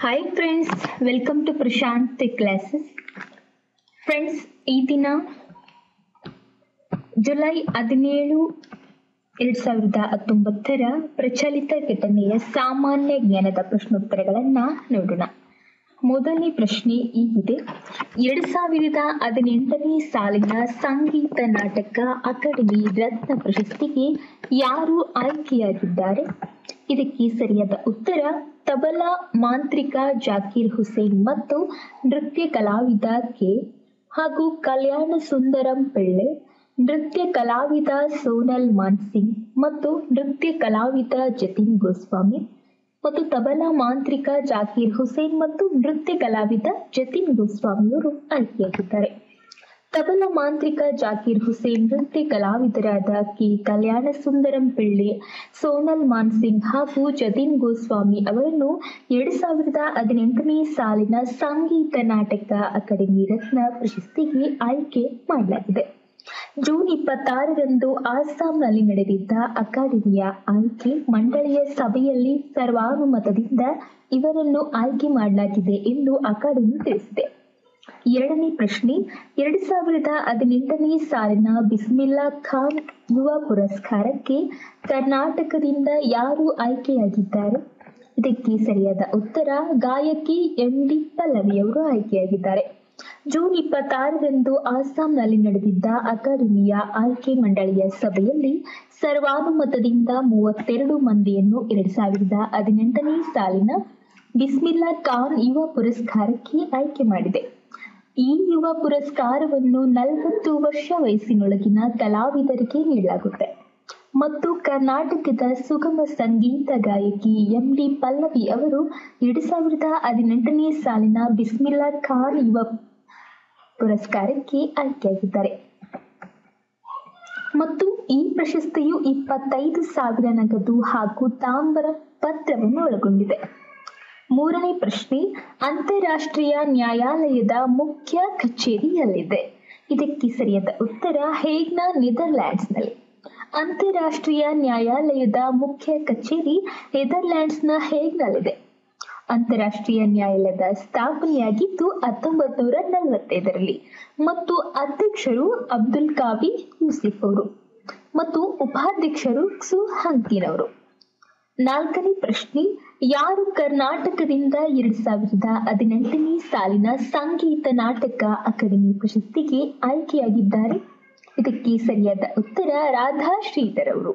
hi friends welcome to Prashanth classes friends ಈ ದಿನ July ಹದಿನೇಳು ಎರಡು ಸಾವಿರದ ಹತ್ತೊಂಬತ್ತರ ಪ್ರಚಲಿತ ಘಟನೆಯ ಸಾಮಾನ್ಯ ಜ್ಞಾನದ ಪ್ರಶ್ನೋತ್ತರಗಳನ್ನು ನೋಡೋಣ ಮೊದಲನೇ ಪ್ರಶ್ನೆ ಹೀಗಿದೆ ಎರಡು ಸಾವಿರದ ಹದಿನೆಂಟನೇ ಸಾಲಿನ ಸಂಗೀತ ನಾಟಕ ಅಕಾಡೆಮಿ ರತ್ನ ಪ್ರಶಸ್ತಿಗೆ ಯಾರು ಆಯ್ಕೆಯಾಗಿದ್ದಾರೆ ಇದಕ್ಕೆ ಸರಿಯಾದ ಉತ್ತರ ತಬಲಾ ಮಾಂತ್ರಿಕ ಜಾಕೀರ್ ಹುಸೇನ್ ಮತ್ತು ನೃತ್ಯ ಕಲಾವಿದ ಕೆ ಹಾಗೂ ಕಲ್ಯಾಣ ಸುಂದರಂ ಪಿಳ್ಳೆ ನೃತ್ಯ ಕಲಾವಿದ ಸೋನಲ್ ಮಾನ್ಸಿಂಗ್ ಮತ್ತು ನೃತ್ಯ ಕಲಾವಿದ ಜತಿನ್ ಗೋಸ್ವಾಮಿ ಮತ್ತು ತಬಲಾ ಮಾಂತ್ರಿಕ ಜಾಕೀರ್ ಹುಸೇನ್ ಮತ್ತು ನೃತ್ಯ ಕಲಾವಿದ ಜತಿನ್ ಗೋಸ್ವಾಮಿಯವರು ಆಯ್ಕೆಯಾಗಿದ್ದಾರೆ ತಬಲಾ ಮಾಂತ್ರಿಕ ಜಾಕೀರ್ ಹುಸೇನ್ ನೃತ್ಯ ಕಲಾವಿದರಾದ ಕೆ ಕಲ್ಯಾಣ ಸುಂದರಂ ಪಿಳ್ಳೆ ಸೋನಲ್ ಮಾನ್ಸಿಂಗ್ ಹಾಗೂ ಜತಿನ್ ಗೋಸ್ವಾಮಿ ಅವರನ್ನು ಎರಡ್ ಸಾವಿರದ ಹದಿನೆಂಟನೇ ಸಾಲಿನ ಸಂಗೀತ ನಾಟಕ ಅಕಾಡೆಮಿ ರತ್ನ ಪ್ರಶಸ್ತಿಗೆ ಆಯ್ಕೆ ಮಾಡಲಾಗಿದೆ ಜೂನ್ ಇಪ್ಪತ್ತಾರರಂದು ಅಸ್ಸಾಂನಲ್ಲಿ ನಡೆದಿದ್ದ ಅಕಾಡೆಮಿಯ ಆಯ್ಕೆ ಮಂಡಳಿಯ ಸಭೆಯಲ್ಲಿ ಸರ್ವಾನುಮತದಿಂದ ಇವರನ್ನು ಆಯ್ಕೆ ಮಾಡಲಾಗಿದೆ ಎಂದು ಅಕಾಡೆಮಿ ತಿಳಿಸಿದೆ ಎರಡನೇ ಪ್ರಶ್ನೆ ಎರಡು ಸಾವಿರದ ಹದಿನೆಂಟನೇ ಸಾಲಿನ ಬಿಸ್ಮಿಲ್ಲಾ ಖಾನ್ ಯುವ ಪುರಸ್ಕಾರಕ್ಕೆ ಕರ್ನಾಟಕದಿಂದ ಯಾರು ಆಯ್ಕೆಯಾಗಿದ್ದಾರೆ ಇದಕ್ಕೆ ಸರಿಯಾದ ಉತ್ತರ ಗಾಯಕಿ ಎಂ ಡಿ ಪಲ್ಲವಿಯವರು ಆಯ್ಕೆಯಾಗಿದ್ದಾರೆ ಜೂನ್ ಇಪ್ಪತ್ತಾರರಂದು ಅಸ್ಸಾಂನಲ್ಲಿ ನಡೆದಿದ್ದ ಅಕಾಡೆಮಿಯ ಆಯ್ಕೆ ಮಂಡಳಿಯ ಸಭೆಯಲ್ಲಿ ಸರ್ವಾನುಮತದಿಂದ ಮೂವತ್ತೆರಡು ಮಂದಿಯನ್ನು ಎರಡ್ ಸಾವಿರದ ಹದಿನೆಂಟನೇ ಸಾಲಿನ ಬಿಸ್ಮಿಲ್ಲಾ ಖಾನ್ ಯುವ ಪುರಸ್ಕಾರಕ್ಕೆ ಆಯ್ಕೆ ಮಾಡಿದೆ ಈ ಯುವ ಪುರಸ್ಕಾರವನ್ನು ನಲವತ್ತು ವರ್ಷ ವಯಸ್ಸಿನೊಳಗಿನ ಕಲಾವಿದರಿಗೆ ನೀಡಲಾಗುತ್ತೆ ಮತ್ತು ಕರ್ನಾಟಕದ ಸುಗಮ ಸಂಗೀತ ಗಾಯಕಿ ಎಂ ಡಿ ಪಲ್ಲವಿ ಅವರು ಎರಡು ಸಾವಿರದ ಹದಿನೆಂಟನೇ ಸಾಲಿನ ಬಿಸ್ಮಿಲ್ಲಾ ಖಾನ್ ಯುವ ಪುರಸ್ಕಾರಕ್ಕೆ ಆಯ್ಕೆಯಾಗಿದ್ದಾರೆ ಮತ್ತು ಈ ಪ್ರಶಸ್ತಿಯು ಇಪ್ಪತ್ತೈದು ಸಾವಿರ ನಗದು ಹಾಗೂ ತಾಮ್ರ ಪತ್ರವನ್ನು ಒಳಗೊಂಡಿದೆ ಮೂರನೇ ಪ್ರಶ್ನೆ ಅಂತಾರಾಷ್ಟ್ರೀಯ ನ್ಯಾಯಾಲಯದ ಮುಖ್ಯ ಕಚೇರಿ ಎಲ್ಲಿದೆ ಇದಕ್ಕೆ ಸರಿಯಾದ ಉತ್ತರ ಹೇಗ್ನ ನೆದರ್ಲ್ಯಾಂಡ್ಸ್ನಲ್ಲಿ ಅಂತಾರಾಷ್ಟ್ರೀಯ ನ್ಯಾಯಾಲಯದ ಮುಖ್ಯ ಕಚೇರಿ ನೆದರ್ಲ್ಯಾಂಡ್ಸ್ನ ಹೇಗ್ನಲ್ಲಿದೆ ಅಂತಾರಾಷ್ಟ್ರೀಯ ನ್ಯಾಯಾಲಯದ ಸ್ಥಾಪನೆಯಾಗಿದ್ದು ಹತ್ತೊಂಬತ್ತು ನೂರ ನಲವತ್ತೈದರಲ್ಲಿ ಮತ್ತು ಅಧ್ಯಕ್ಷರು ಅಬ್ದುಲ್ ಕಾವಿ ಯೂಸಿಫ್ ಅವರು ಮತ್ತು ಉಪಾಧ್ಯಕ್ಷರು ಕ್ಸು ಹಂಕಿನ್ ಅವರು ನಾಲ್ಕನೇ ಪ್ರಶ್ನೆ ಯಾರು ಕರ್ನಾಟಕದಿಂದ ಎರಡ್ ಸಾವಿರದ ಹದಿನೆಂಟನೇ ಸಾಲಿನ ಸಂಗೀತ ನಾಟಕ ಅಕಾಡೆಮಿ ಪ್ರಶಸ್ತಿಗೆ ಆಯ್ಕೆಯಾಗಿದ್ದಾರೆ ಇದಕ್ಕೆ ಸರಿಯಾದ ಉತ್ತರ ರಾಧಾ ಶ್ರೀಧರ್ ಅವರು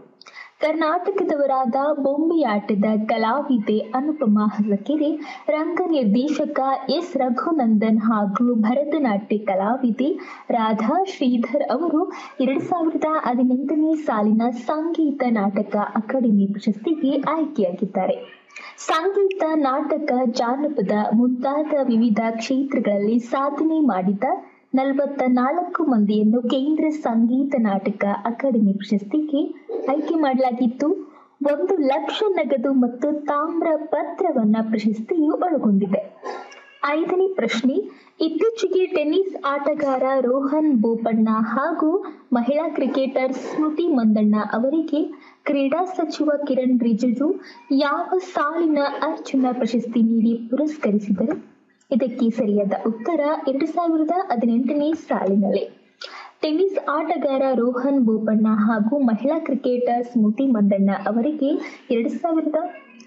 ಕರ್ನಾಟಕದವರಾದ ಬೊಂಬೆಯಾಟದ ಕಲಾವಿದೆ ಅನುಪಮಾ ಹಸಕೆರೆ ರಂಗ ನಿರ್ದೇಶಕ ಎಸ್ ರಘುನಂದನ್ ಹಾಗೂ ಭರತನಾಟ್ಯ ಕಲಾವಿದೆ ರಾಧಾ ಶ್ರೀಧರ್ ಅವರು ಎರಡ್ ಸಾವಿರದ ಹದಿನೆಂಟನೇ ಸಾಲಿನ ಸಂಗೀತ ನಾಟಕ ಅಕಾಡೆಮಿ ಪ್ರಶಸ್ತಿಗೆ ಆಯ್ಕೆಯಾಗಿದ್ದಾರೆ ಸಂಗೀತ ನಾಟಕ ಜಾನಪದ ಮುಂತಾದ ವಿವಿಧ ಕ್ಷೇತ್ರಗಳಲ್ಲಿ ಸಾಧನೆ ಮಾಡಿದ ನಲವತ್ತ ನಾಲ್ಕು ಮಂದಿಯನ್ನು ಕೇಂದ್ರ ಸಂಗೀತ ನಾಟಕ ಅಕಾಡೆಮಿ ಪ್ರಶಸ್ತಿಗೆ ಆಯ್ಕೆ ಮಾಡಲಾಗಿತ್ತು ಒಂದು ಲಕ್ಷ ನಗದು ಮತ್ತು ತಾಮ್ರ ಪತ್ರವನ್ನ ಪ್ರಶಸ್ತಿಯು ಒಳಗೊಂಡಿದೆ ಐದನೇ ಪ್ರಶ್ನೆ ಇತ್ತೀಚೆಗೆ ಟೆನ್ನಿಸ್ ಆಟಗಾರ ರೋಹನ್ ಬೋಪಣ್ಣ ಹಾಗೂ ಮಹಿಳಾ ಕ್ರಿಕೆಟರ್ ಸ್ಮೃತಿ ಮಂದಣ್ಣ ಅವರಿಗೆ ಕ್ರೀಡಾ ಸಚಿವ ಕಿರಣ್ ರಿಜಿಜು ಯಾವ ಸಾಲಿನ ಅರ್ಜುನ ಪ್ರಶಸ್ತಿ ನೀಡಿ ಪುರಸ್ಕರಿಸಿದರು ಇದಕ್ಕೆ ಸರಿಯಾದ ಉತ್ತರ ಎರಡು ಸಾವಿರದ ಹದಿನೆಂಟನೇ ಸಾಲಿನಲ್ಲಿ ಟೆನ್ನಿಸ್ ಆಟಗಾರ ರೋಹನ್ ಬೋಪಣ್ಣ ಹಾಗೂ ಮಹಿಳಾ ಕ್ರಿಕೆಟರ್ ಸ್ಮೃತಿ ಮಂದಣ್ಣ ಅವರಿಗೆ ಎರಡು ಸಾವಿರದ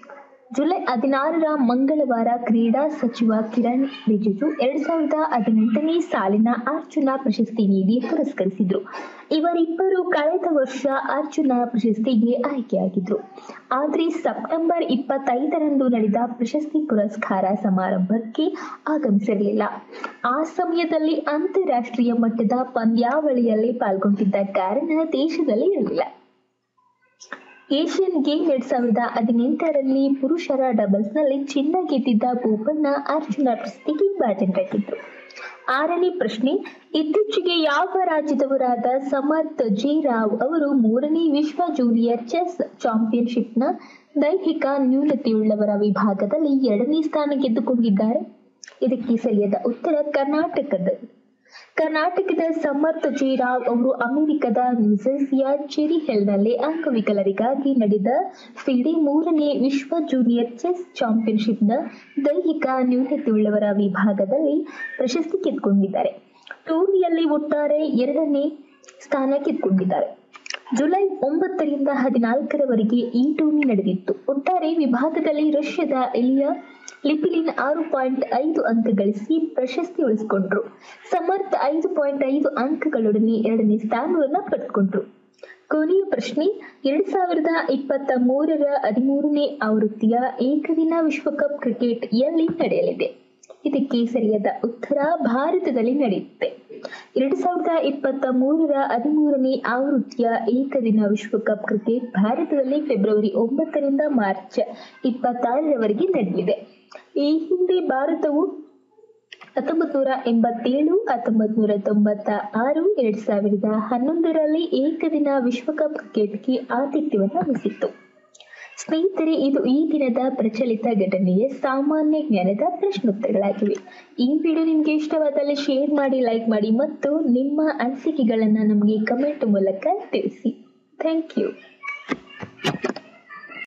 ಜುಲೈ ಹದಿನಾರರ ಮಂಗಳವಾರ ಕ್ರೀಡಾ ಸಚಿವ ಕಿರಣ್ ರಿಜಿಜು ಎರಡ್ ಸಾವಿರದ ಹದಿನೆಂಟನೇ ಸಾಲಿನ ಅರ್ಜುನ ಪ್ರಶಸ್ತಿ ನೀಡಿ ಪುರಸ್ಕರಿಸಿದ್ರು ಇವರಿಬ್ಬರು ಕಳೆದ ವರ್ಷ ಅರ್ಜುನ ಪ್ರಶಸ್ತಿಗೆ ಆಯ್ಕೆಯಾಗಿದ್ರು ಆದರೆ ಸೆಪ್ಟೆಂಬರ್ ಇಪ್ಪತ್ತೈದರಂದು ನಡೆದ ಪ್ರಶಸ್ತಿ ಪುರಸ್ಕಾರ ಸಮಾರಂಭಕ್ಕೆ ಆಗಮಿಸಿರಲಿಲ್ಲ ಆ ಸಮಯದಲ್ಲಿ ಅಂತಾರಾಷ್ಟ್ರೀಯ ಮಟ್ಟದ ಪಂದ್ಯಾವಳಿಯಲ್ಲಿ ಪಾಲ್ಗೊಂಡಿದ್ದ ಕಾರಣ ದೇಶದಲ್ಲಿ ಇರಲಿಲ್ಲ ಏಷ್ಯನ್ ಗೇಮ್ ಎರಡ್ ಸಾವಿರದ ಹದಿನೆಂಟರಲ್ಲಿ ಪುರುಷರ ಡಬಲ್ಸ್ನಲ್ಲಿ ಚಿನ್ನ ಗೆದ್ದಿದ್ದ ಬೋಪಣ್ಣ ಅರ್ಜುನ ಪ್ರಶಸ್ತಿಗೆ ಭಾಜನರಾಗಿದ್ರು ಆರನೇ ಪ್ರಶ್ನೆ ಇತ್ತೀಚೆಗೆ ಯಾವ ರಾಜ್ಯದವರಾದ ಸಮರ್ಥ್ ಜಿ ರಾವ್ ಅವರು ಮೂರನೇ ವಿಶ್ವ ಜೂನಿಯರ್ ಚೆಸ್ ಚಾಂಪಿಯನ್ಶಿಪ್ನ ದೈಹಿಕ ನ್ಯೂನತೆಯುಳ್ಳವರ ವಿಭಾಗದಲ್ಲಿ ಎರಡನೇ ಸ್ಥಾನ ಗೆದ್ದುಕೊಂಡಿದ್ದಾರೆ ಇದಕ್ಕೆ ಸರಿಯಾದ ಉತ್ತರ ಕರ್ನಾಟಕದ ಕರ್ನಾಟಕದ ಸಮರ್ಥ ಜಿ ರಾವ್ ಅವರು ಅಮೆರಿಕದ ನ್ಯೂಜೆರ್ಸಿಯ ಚೆರಿ ಹಿಲ್ನಲ್ಲಿ ಅಂಗವಿಕಲರಿಗಾಗಿ ನಡೆದ ಫಿಡೆ ಮೂರನೇ ವಿಶ್ವ ಜೂನಿಯರ್ ಚೆಸ್ ಚಾಂಪಿಯನ್ಶಿಪ್ನ ದೈಹಿಕ ನ್ಯೂನತೆಯುಳ್ಳವರ ವಿಭಾಗದಲ್ಲಿ ಪ್ರಶಸ್ತಿ ಗೆದ್ದುಕೊಂಡಿದ್ದಾರೆ ಟೂರ್ನಿಯಲ್ಲಿ ಒಟ್ಟಾರೆ ಎರಡನೇ ಸ್ಥಾನ ಗೆದ್ದುಕೊಂಡಿದ್ದಾರೆ ಜುಲೈ ಒಂಬತ್ತರಿಂದ ಹದಿನಾಲ್ಕರವರೆಗೆ ಈ ಟೂರ್ನಿ ನಡೆದಿತ್ತು ಒಟ್ಟಾರೆ ವಿಭಾಗದಲ್ಲಿ ರಷ್ಯಾದ ಎಲಿಯಾ ಲಿಪಿಲಿನ್ ಆರು ಪಾಯಿಂಟ್ ಐದು ಅಂಕ ಗಳಿಸಿ ಪ್ರಶಸ್ತಿ ಉಳಿಸಿಕೊಂಡ್ರು ಸಮರ್ಥ ಐದು ಪಾಯಿಂಟ್ ಐದು ಅಂಕಗಳೊಡನೆ ಎರಡನೇ ಸ್ಥಾನವನ್ನು ಪಡೆದುಕೊಂಡ್ರು ಕೊನೆಯ ಪ್ರಶ್ನೆ ಎರಡ್ ಸಾವಿರದ ಇಪ್ಪತ್ತ ಮೂರರ ಹದಿಮೂರನೇ ಆವೃತ್ತಿಯ ಏಕದಿನ ವಿಶ್ವಕಪ್ ಕ್ರಿಕೆಟ್ ಎಲ್ಲಿ ನಡೆಯಲಿದೆ ಇದಕ್ಕೆ ಸರಿಯಾದ ಉತ್ತರ ಭಾರತದಲ್ಲಿ ನಡೆಯುತ್ತೆ ಎರಡ್ ಸಾವಿರದ ಇಪ್ಪತ್ತ ಮೂರರ ಹದಿಮೂರನೇ ಆವೃತ್ತಿಯ ಏಕದಿನ ವಿಶ್ವಕಪ್ ಕ್ರಿಕೆಟ್ ಭಾರತದಲ್ಲಿ ಫೆಬ್ರವರಿ ಒಂಬತ್ತರಿಂದ ಮಾರ್ಚ್ ಇಪ್ಪತ್ತಾರರವರೆಗೆ ನಡೆಯಲಿದೆ ಈ ಹಿಂದೆ ಭಾರತವು ಹತ್ತೊಂಬತ್ ನೂರ ಎಂಬತ್ತೇಳು ಹತ್ತೊಂಬತ್ ನೂರ ತೊಂಬತ್ತ ಆರು ಎರಡ್ ಸಾವಿರದ ಹನ್ನೊಂದರಲ್ಲಿ ಏಕದಿನ ವಿಶ್ವಕಪ್ ಕ್ರಿಕೆಟ್ಗೆ ಆತಿಥ್ಯವನ್ನು ವಹಿಸಿತ್ತು ಸ್ನೇಹಿತರೆ ಇದು ಈ ದಿನದ ಪ್ರಚಲಿತ ಘಟನೆಯ ಸಾಮಾನ್ಯ ಜ್ಞಾನದ ಪ್ರಶ್ನೋತ್ತರಗಳಾಗಿವೆ ಈ ವಿಡಿಯೋ ನಿಮಗೆ ಇಷ್ಟವಾದಲ್ಲಿ ಶೇರ್ ಮಾಡಿ ಲೈಕ್ ಮಾಡಿ ಮತ್ತು ನಿಮ್ಮ ಅನಿಸಿಕೆಗಳನ್ನು ನಮಗೆ ಕಮೆಂಟ್ ಮೂಲಕ ತಿಳಿಸಿ ಥ್ಯಾಂಕ್ ಯು